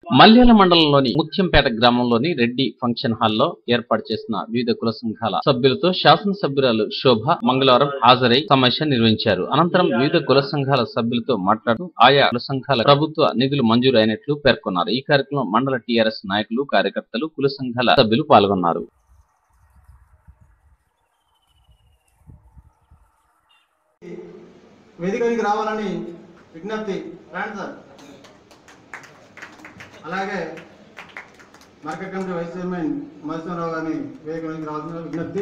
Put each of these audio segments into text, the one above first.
మల్యాల మండలంలోని ముత్యంపేట గ్రామంలోని రెడ్డి ఫంక్షన్ హాల్లో ఏర్పాటు చేసిన వివిధ కుల సంఘాల సభ్యులతో శాసనసభ్యురాలు శోభ మంగళవారం హాజరై సమావేశం నిర్వహించారు అనంతరం వివిధ కుల సంఘాల సభ్యులతో మాట్లాడుతూ ఆయా కుల సంఘాల ప్రభుత్వ నిధులు మంజూరు అయినట్లు పేర్కొన్నారు ఈ కార్యక్రమంలో మండల టీఆర్ఎస్ నాయకులు కార్యకర్తలు కుల సంఘాల సభ్యులు పాల్గొన్నారు వేదికకి రావాలని విజ్ఞప్తి రాండి సార్ అలాగే market committee vice chairman Madhusurarao గారిని వేదిక నుంచి రావాల్సిన విజ్ఞప్తి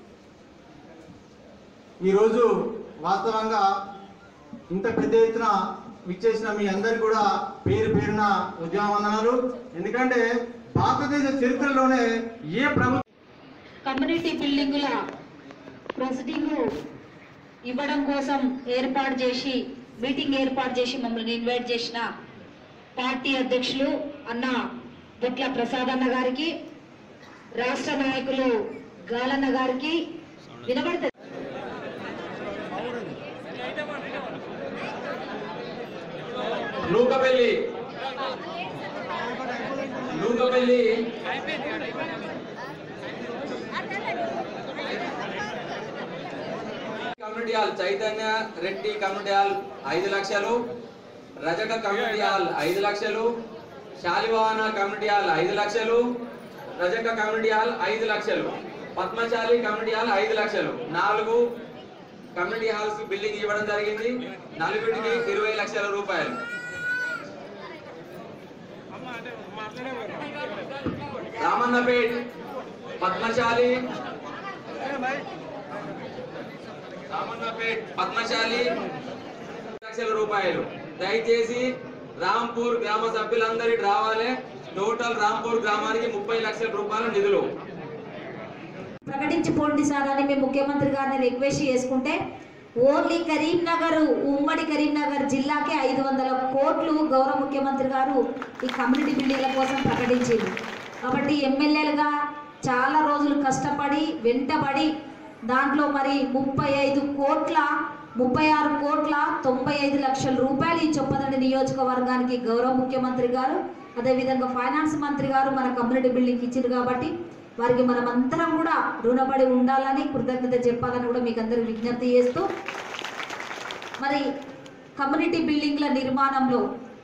ఈరోజు వాస్తవంగా ఇంత పెద్ద ఎత్తున విచ్చేసిన మీ అందరికి కూడా పేరు పేరున ఉద్యమ వందనాలు ఎందుకంటే భారతదేశ చరిత్రలోనే ఏ ప్రభుత్వం కమ్యూనిటీ బిల్డింగుల ప్రొసీడింగ్ ఇవ్వడం కోసం ఏర్పాటు చేసి మీటింగ్ ఏర్పాటు చేసి మమ్మల్ని ఇన్వైట్ చేసిన పార్టీ అధ్యక్షులు అన్న బొట్ల ప్రసాద్ అన్న గారికి రాష్ట్ర నాయకులు గాలన్న గారికి వినబడుతుంది Nukapalli Nukapalli community hall Chaitanya Reddy community hall ఐదు లక్షలు రజక కమ్యూనిటీ హాల్ ఐదు లక్షలు శాలివాహన కమ్యూనిటీ హాల్ ఐదు లక్షలు రజక కమ్యూనిటీ హాల్ ఐదు లక్షలు పద్మశాలి కమ్యూనిటీ హాల్ ఐదు లక్షలు నాలుగు కమ్యూనిటీ హాల్స్ బిల్డింగ్ ఇవ్వడం జరిగింది నలుగురికి ఇరవై లక్షల రూపాయలు రామన్నపేట్ పద్మశాలి రామన్నపేట్ పద్మశాలి లక్షల రూపాయలు దయచేసి రాంపూర్ గ్రామ సభ్యులందరికీ రావాలి టోటల్ రాంపూర్ గ్రామానికి ముప్పై లక్షల రూపాయల నిధులు ప్రకటించిపోండి సార్ అని మేము ముఖ్యమంత్రి గారిని రిక్వెస్ట్ చేసుకుంటే ఓన్లీ కరీంనగర్ ఉమ్మడి కరీంనగర్ జిల్లాకే ఐదు వందల కోట్లు గౌరవ ముఖ్యమంత్రి గారు ఈ కమ్యూనిటీ బిల్డింగ్ల కోసం ప్రకటించింది కాబట్టి ఎమ్మెల్యేలుగా చాలా రోజులు కష్టపడి వెంటబడి దాంట్లో మరి ముప్పై ఐదు కోట్ల ముప్పై ఆరు కోట్ల తొంభై ఐదు లక్షల రూపాయలు ఈ చొప్పదండి నియోజకవర్గానికి గౌరవ ముఖ్యమంత్రి గారు అదేవిధంగా ఫైనాన్స్ మంత్రి గారు మన కమ్యూనిటీ బిల్డింగ్ ఇచ్చారు కాబట్టి వారికి మనం అందరం కూడా రుణపడి ఉండాలని కృతజ్ఞత చెప్పాలని కూడా మీకు అందరికి విజ్ఞప్తి చేస్తూ మరి కమ్యూనిటీ బిల్డింగ్ల నిర్మాణంలో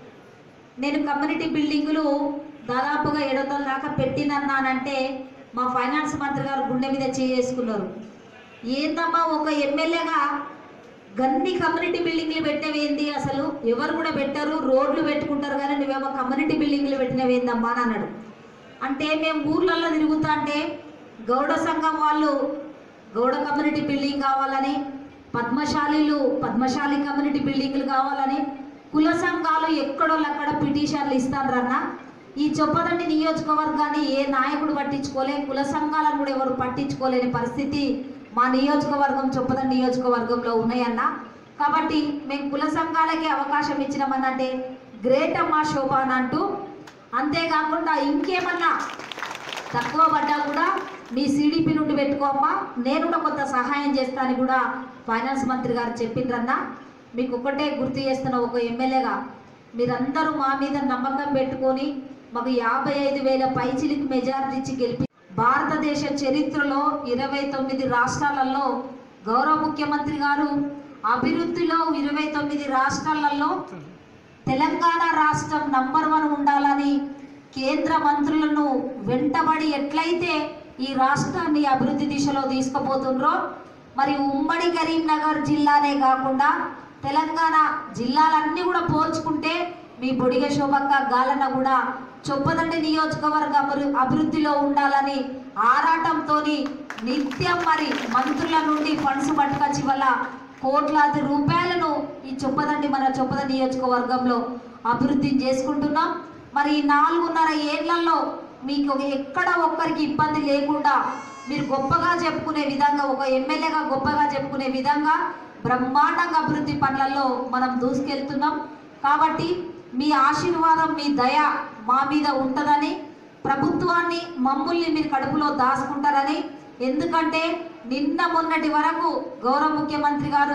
నేను కమ్యూనిటీ బిల్డింగులు దాదాపుగా ఏడు వందల దాకా పెట్టినన్నానంటే మా ఫైనాన్స్ మంత్రి గారు గుండె మీద చేసుకున్నారు ఏందమ్మా ఒక ఎమ్మెల్యేగా గన్ని కమ్యూనిటీ బిల్డింగ్లు పెట్టేవేంది అసలు ఎవరు కూడా పెట్టరు రోడ్లు పెట్టుకుంటారు కానీ నువ్వేమో కమ్యూనిటీ బిల్డింగ్లు పెట్టినవేందమ్మా అని అన్నాడు అంటే మేము ఊర్లలో తిరుగుతా అంటే గౌడ సంఘం వాళ్ళు గౌడ కమ్యూనిటీ బిల్డింగ్ కావాలని పద్మశాలీలు పద్మశాలి కమ్యూనిటీ బిల్డింగ్లు కావాలని కుల సంఘాలు ఎక్కడోళ్ళు అక్కడ పిటిషన్లు ఇస్తానరన్న ఈ చొప్పదండి నియోజకవర్గాన్ని ఏ నాయకుడు పట్టించుకోలే కుల సంఘాలను కూడా ఎవరు పట్టించుకోలేని పరిస్థితి మా నియోజకవర్గం చొప్పదండి నియోజకవర్గంలో ఉన్నాయన్న కాబట్టి మేము కుల సంఘాలకి అవకాశం ఇచ్చినామనంటే గ్రేట్ అమ్మా శోభ అని అంటూ అంతేకాకుండా ఇంకేమన్నా తక్కువ పడ్డా కూడా మీ సిడిపి నుండి పెట్టుకోమ్మా నేను కూడా కొంత సహాయం చేస్తానని కూడా ఫైనాన్స్ మంత్రి గారు చెప్పిండ్రన్నా మీకు ఒకటే గుర్తు చేస్తున్న ఒక ఎమ్మెల్యేగా మీరందరూ మా మీద నమ్మకం పెట్టుకొని మాకు యాభై ఐదు వేల పైచిలికి మెజారిటీ ఇచ్చి గెలిపి భారతదేశ చరిత్రలో ఇరవై తొమ్మిది రాష్ట్రాలలో గౌరవ ముఖ్యమంత్రి గారు అభివృద్ధిలో ఇరవై తొమ్మిది రాష్ట్రాలలో తెలంగాణ రాష్ట్రం నంబర్ వన్ ఉండాలని కేంద్ర మంత్రులను వెంటబడి ఎట్లయితే ఈ రాష్ట్రాన్ని అభివృద్ధి దిశలో తీసుకుపోతుండ్రో మరి ఉమ్మడి కరీంనగర్ జిల్లానే కాకుండా తెలంగాణ జిల్లాలన్నీ కూడా పోల్చుకుంటే మీ బొడిగ శోభక్క గాలన కూడా చొప్పదండి నియోజకవర్గ అభివృ- అభివృద్ధిలో ఉండాలని ఆరాటంతో నిత్యం మరి మంత్రుల నుండి ఫండ్స్ పట్టుకొచ్చి వల్ల కోట్లాది రూపాయలను ఈ చొప్పదండి మన చొప్పదండి నియోజకవర్గంలో అభివృద్ధి చేసుకుంటున్నాం మరి ఈ నాలుగున్నర ఏళ్లలో మీకు ఎక్కడ ఒక్కరికి ఇబ్బంది లేకుండా మీరు గొప్పగా చెప్పుకునే విధంగా ఒక ఎమ్మెల్యేగా గొప్పగా చెప్పుకునే విధంగా బ్రహ్మాండంగా అభివృద్ధి పనులలో మనం దూసుకెళ్తున్నాం కాబట్టి మీ ఆశీర్వాదం మీ దయ మా మీద ఉంటుందని ప్రభుత్వాన్ని మమ్ముల్ని మీరు కడుపులో దాచుకుంటారని ఎందుకంటే నిన్న మొన్నటి వరకు గౌరవ ముఖ్యమంత్రి గారు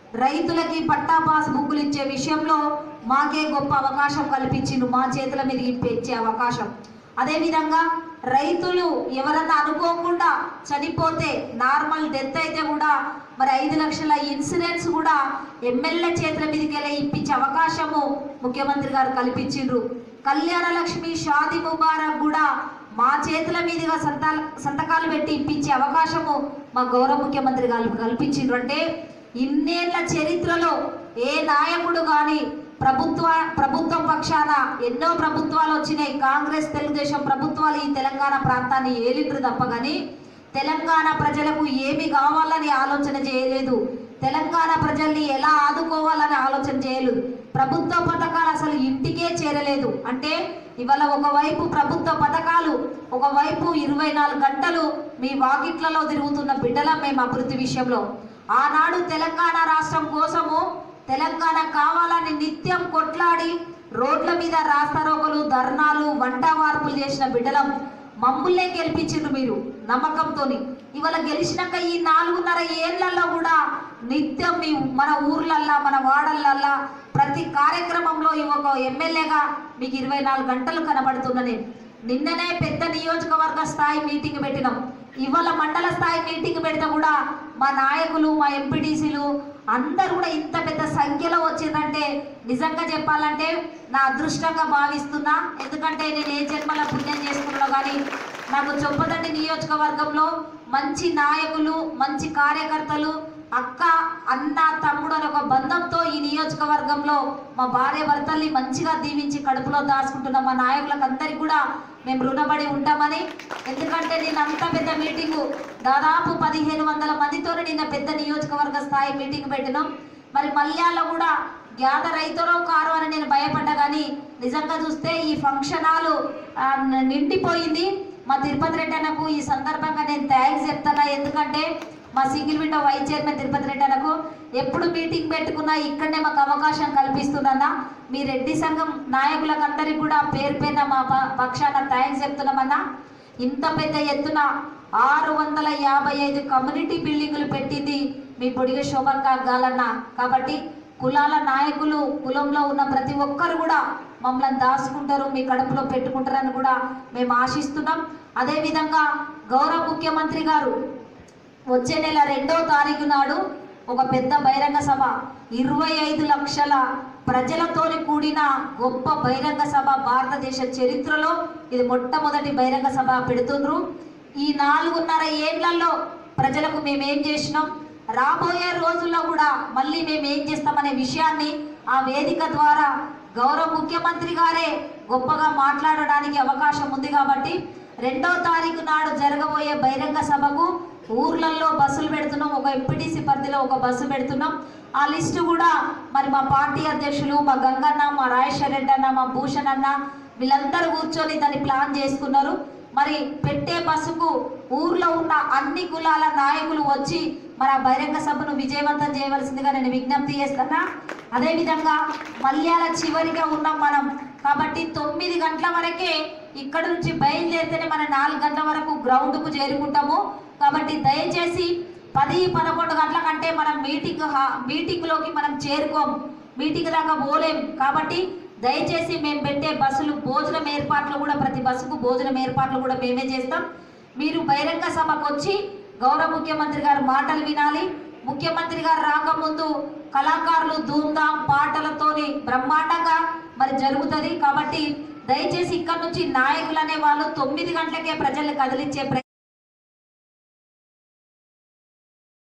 రైతులకి పట్టా పాస్ బుక్కులు ఇచ్చే విషయంలో మాకే గొప్ప అవకాశం కల్పించిండు మా చేతుల మీద ఇచ్చే అవకాశం అదేవిధంగా రైతులు ఎవరన్నా అనుకోకుండా చనిపోతే నార్మల్ డెత్ అయితే కూడా మరి ఐదు లక్షల ఇన్సూరెన్స్ కూడా ఎమ్మెల్యే చేతుల మీదకి వెళ్ళి ఇప్పించే అవకాశము ముఖ్యమంత్రి గారు కల్పించిండ్రు కళ్యాణ లక్ష్మి షాది ముబారక్ కూడా మా చేతుల మీదుగా సంతా సంతకాలు పెట్టి ఇప్పించే అవకాశము మా గౌరవ ముఖ్యమంత్రి గారు కల్పించిండ్రు అంటే ఇన్నేళ్ల చరిత్రలో ఏ నాయకుడు కానీ ప్రభుత్వ ప్రభుత్వం పక్షాన ఎన్నో ప్రభుత్వాలు వచ్చినాయి కాంగ్రెస్ తెలుగుదేశం ప్రభుత్వాలు ఈ తెలంగాణ ప్రాంతాన్ని ఏలిండ్రు తప్ప కానీ తెలంగాణ ప్రజలకు ఏమి కావాలని ఆలోచన చేయలేదు తెలంగాణ ప్రజల్ని ఎలా ఆదుకోవాలని ఆలోచన చేయలేదు ప్రభుత్వ పథకాలు అసలు ఇంటికే చేరలేదు అంటే ఇవాళ ఒకవైపు ప్రభుత్వ పథకాలు ఒకవైపు ఇరవై నాలుగు గంటలు మీ వాకిట్లలో తిరుగుతున్న బిడ్డల మేము అభివృద్ధి విషయంలో ఆనాడు తెలంగాణ రాష్ట్రం కోసము తెలంగాణ కావాలని నిత్యం కొట్లాడి రోడ్ల మీద రాస్తారోకలు ధర్నాలు వంట వార్పులు చేసిన బిడ్డలం మమ్ముల్నే గెలిపించిండ్రు మీరు నమ్మకంతోని ఇవాళ గెలిచినాక ఈ నాలుగున్నర ఏళ్లలో కూడా నిత్యం మీ మన ఊర్లల్లా మన వాడలల్లా ప్రతి కార్యక్రమంలో ఈ ఒక ఎమ్మెల్యేగా మీకు ఇరవై నాలుగు గంటలు కనబడుతున్నా నేను నిన్ననే పెద్ద నియోజకవర్గ స్థాయి మీటింగ్ పెట్టినాం ఇవాళ మండల స్థాయి మీటింగ్ పెడితే కూడా మా నాయకులు మా ఎంపీటీసీలు అందరూ కూడా ఇంత పెద్ద సంఖ్యలో వచ్చిందంటే నిజంగా చెప్పాలంటే నా అదృష్టంగా భావిస్తున్నా ఎందుకంటే నేను ఏ జన్మల పుణ్యం చేసుకున్నా కానీ నాకు చొప్పదండి నియోజకవర్గంలో మంచి నాయకులు మంచి కార్యకర్తలు అక్క అన్న తమ్ముడు అనే ఒక బంధంతో ఈ నియోజకవర్గంలో మా భార్య భర్తల్ని మంచిగా దీవించి కడుపులో దాచుకుంటున్న మా నాయకులకు అందరికి కూడా మేము రుణపడి ఉంటామని ఎందుకంటే నేను అంత పెద్ద మీటింగు దాదాపు పదిహేను వందల మందితో నిన్న పెద్ద నియోజకవర్గ స్థాయి మీటింగ్ పెట్టినాం మరి మల్యాల్లో కూడా గ్యాదర్ అవుతారో కారో అని నేను భయపడ్డా కానీ నిజంగా చూస్తే ఈ ఫంక్షన్ హాలు ఆ, న- నిండిపోయింది మా తిరుపతి రెడ్డి అన్నకు ఈ సందర్భంగా నేను థ్యాంక్స్ చెప్తాను ఎందుకంటే మా single window vice chairman Tirupati Reddy అన్నకు ఎప్పుడు మీటింగ్ పెట్టుకున్నా ఇక్కడనే మాకు అవకాశం కల్పిస్తుందన్న మీ రెడ్డి సంఘం నాయకులకు అందరికీ కూడా పేరు పేరున మా ప- పక్షాన థ్యాంక్స్ చెప్తున్నామన్నా ఇంత పెద్ద ఎత్తున ఆరు వందల యాభై ఐదు కమ్యూనిటీ బిల్డింగులు పెట్టింది మీ పొడిగ శోభన్ గాలన్న కాబట్టి కులాల నాయకులు కులంలో ఉన్న ప్రతి ఒక్కరు కూడా మమ్మల్ని దాచుకుంటారు మీ కడుపులో పెట్టుకుంటారని కూడా మేము ఆశిస్తున్నాం అదేవిధంగా గౌరవ ముఖ్యమంత్రి గారు వచ్చే నెల రెండో తారీఖు నాడు ఒక పెద్ద బహిరంగ సభ ఇరవై ఐదు లక్షల ప్రజలతోని కూడిన గొప్ప బహిరంగ సభ భారతదేశ చరిత్రలో ఇది మొట్టమొదటి బహిరంగ సభ పెడుతుండ్రు ఈ నాలుగున్నర ఏండ్లలో ప్రజలకు మేమేం చేసినాం రాబోయే రోజుల్లో కూడా మళ్ళీ మేము ఏం చేస్తామనే విషయాన్ని ఆ వేదిక ద్వారా గౌరవ ముఖ్యమంత్రి గారే గొప్పగా మాట్లాడడానికి అవకాశం ఉంది కాబట్టి రెండో తారీఖు నాడు జరగబోయే బహిరంగ సభకు ఊర్లలో బస్సులు పెడుతున్నాం ఒక ఎంపీటీసీ పరిధిలో ఒక బస్సు పెడుతున్నాం ఆ లిస్టు కూడా మరి మా పార్టీ అధ్యక్షులు మా గంగన్న మా రాజేశ్వర రెడ్డి అన్న మా భూషణ్ అన్న వీళ్ళందరూ కూర్చొని దాన్ని ప్లాన్ చేసుకున్నారు మరి పెట్టే బస్సుకు ఊర్లో ఉన్న అన్ని కులాల నాయకులు వచ్చి మరి ఆ బహిరంగ సభను విజయవంతం చేయవలసిందిగా నేను విజ్ఞప్తి చేస్తున్నా అదేవిధంగా మల్యాల చివరిగా ఉన్నాం మనం కాబట్టి తొమ్మిది గంటల వరకే ఇక్కడ నుంచి బయలుదేరితేనే మన నాలుగు గంటల వరకు గ్రౌండ్కు చేరుకుంటాము కాబట్టి దయచేసి పది పదకొండు గంటల కంటే మనం మీటింగ్ హా- మీటింగ్లోకి మనం చేరుకోం మీటింగ్ దాకా పోలేం కాబట్టి దయచేసి మేము పెట్టే బస్సులు భోజనం ఏర్పాట్లు కూడా ప్రతి బస్సుకు భోజనం ఏర్పాట్లు కూడా మేమే చేస్తాం మీరు బహిరంగ సభకు వచ్చి గౌరవ ముఖ్యమంత్రి గారు మాటలు వినాలి ముఖ్యమంత్రి గారు రాకముందు కళాకారులు ధూమ్ధాం పాటలతోని బ్రహ్మాండంగా మరి జరుగుతుంది కాబట్టి దయచేసి ఇక్కడ నుంచి నాయకులు అనే వాళ్ళు తొమ్మిది గంటలకే ప్రజల్ని కదిలించే ప్ర-